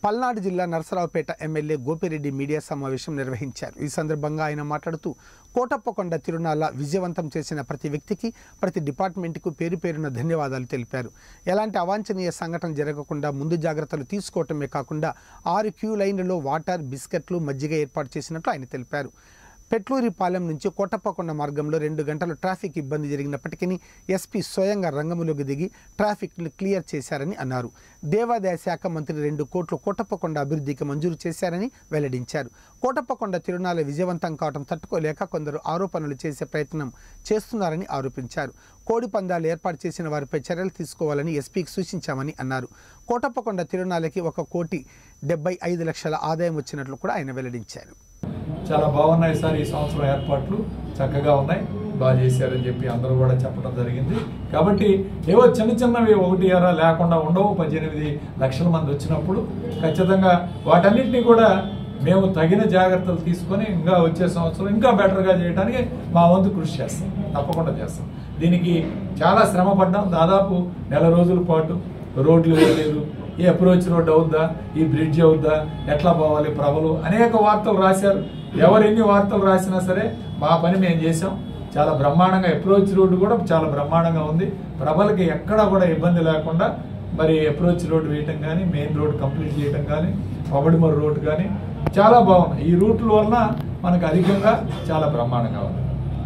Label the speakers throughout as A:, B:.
A: పల్నాడు జిల్లా Narasaraopet MLA Gopireddy media సమావేశం నిర్వహించారు ఈ సందర్భంగా ఆయన మాట్లాడుతూ కోటప్పకొండ తిరునాళ్ళ విజయవంతం చేసిన ప్రతి వ్యక్తికి ప్రతి డిపార్ట్మెంట్కు పేరు పేరున ధన్యవాదాలు తెలిపారు ఎలాంటి అవాంఛనీయ సంఘటన జరగకుండా ముందు జాగ్రత్తలు తీసుకోవటమే కాకుండా ఆరు క్యూ లైన్లలో వాటర్ బిస్కెట్లు మజ్జిగ ఏర్పాటు చేసినట్లు ఆయన తెలిపారు పెట్లూరిపాలెం నుంచి కోటప్పకొండ మార్గంలో రెండు గంటలు ట్రాఫిక్ ఇబ్బంది జరిగినప్పటికీ ఎస్పీ స్వయంగా రంగంలోకి దిగి ట్రాఫిక్ను క్లియర్ చేశారని అన్నారు దేవాదాయ శాఖ మంత్రి రెండు కోట్లు కోటప్పకొండ అభివృద్ధికి మంజూరు చేశారని వెల్లడించారు కోటప్పకొండ తిరునాళ్ళ విజయవంతం కావడం తట్టుకోలేక కొందరు ఆరోపణలు చేసే ప్రయత్నం చేస్తున్నారని ఆరోపించారు కోడి పందాలు ఏర్పాటు చేసిన వారిపై చర్యలు తీసుకోవాలని ఎస్పీకి సూచించామని అన్నారు కోటప్పకొండ తిరునాళ్ళకి ఒక కోటి డెబ్బై ఐదు లక్షల ఆదాయం వచ్చినట్లు కూడా ఆయన వెల్లడించారు
B: చాలా బాగున్నాయి సార్ ఈ సంవత్సరం ఏర్పాట్లు చక్కగా ఉన్నాయి బాగా చేశారని చెప్పి అందరూ కూడా చెప్పడం జరిగింది కాబట్టి ఏవో చిన్న చిన్నవి ఒకటి అరా లేకుండా ఉండవు పద్దెనిమిది లక్షల మంది వచ్చినప్పుడు ఖచ్చితంగా వాటన్నిటిని కూడా మేము తగిన జాగ్రత్తలు తీసుకొని ఇంకా వచ్చే సంవత్సరం ఇంకా బెటర్గా చేయడానికి మా వంతు కృషి చేస్తాం తప్పకుండా చేస్తాం దీనికి చాలా శ్రమ పడ్డాం దాదాపు నెల రోజుల పాటు రోడ్లు వేయలేదు ఈ అప్రోచ్ రోడ్ అవుద్దా ఈ బ్రిడ్జ్ అవుద్దా ఎట్లా పోవాలి ప్రభలు అనేక వార్తలు రాశారు ఎవరు ఎన్ని వార్తలు రాసినా సరే మా పని మేము చేసాం చాలా బ్రహ్మాండంగా అప్రోచ్ రోడ్డు కూడా చాలా బ్రహ్మాండంగా ఉంది ప్రభలకి ఎక్కడా కూడా ఇబ్బంది లేకుండా మరి అప్రోచ్ రోడ్ వేయటం కానీ మెయిన్ రోడ్ కంప్లీట్ చేయటం కానీ పబడిమర్ రోడ్ కానీ చాలా బాగున్నాయి ఈ రూట్ల వలన మనకు అధికంగా చాలా బ్రహ్మాండంగా ఉంది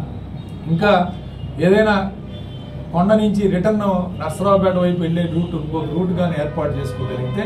B: ఇంకా ఏదైనా కొండ నుంచి రిటర్న్ నర్సరావుపేట వైపు వెళ్ళే రూట్ ఇంకొక రూట్ కానీ ఏర్పాటు చేసుకోగలిగితే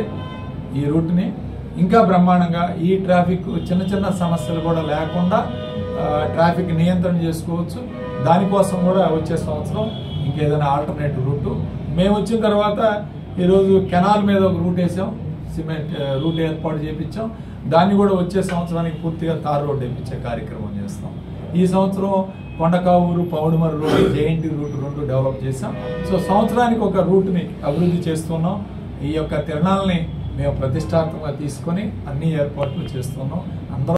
B: ఈ రూట్ని ఇంకా బ్రహ్మాండంగా ఈ ట్రాఫిక్ చిన్న చిన్న సమస్యలు కూడా లేకుండా ఆ, ట్రాఫిక్ నియంత్రణ చేసుకోవచ్చు దానికోసం కూడా వచ్చే సంవత్సరం ఇంకేదైనా ఆల్టర్నేటివ్ రూట్ మేము వచ్చిన తర్వాత ఈరోజు కెనాల్ మీద ఒక రూట్ వేసాం సిమెంట్ ఆ, రూట్ ఏర్పాటు చేయించాం దాన్ని కూడా వచ్చే సంవత్సరానికి పూర్తిగా తార్ రోడ్ వేయించే కార్యక్రమం చేస్తాం ఈ సంవత్సరం కొండకావూరు పౌడిమర్ రోడ్ జేఎన్టీ రూట్ రెండు డెవలప్ చేసాం సో సంవత్సరానికి ఒక రూట్ని అభివృద్ధి చేస్తున్నాం ఈ యొక్క తిరణాలని మేము ప్రతిష్టాత్మకంగా తీసుకొని అన్ని ఏర్పాట్లు చేస్తున్నాం అందరూ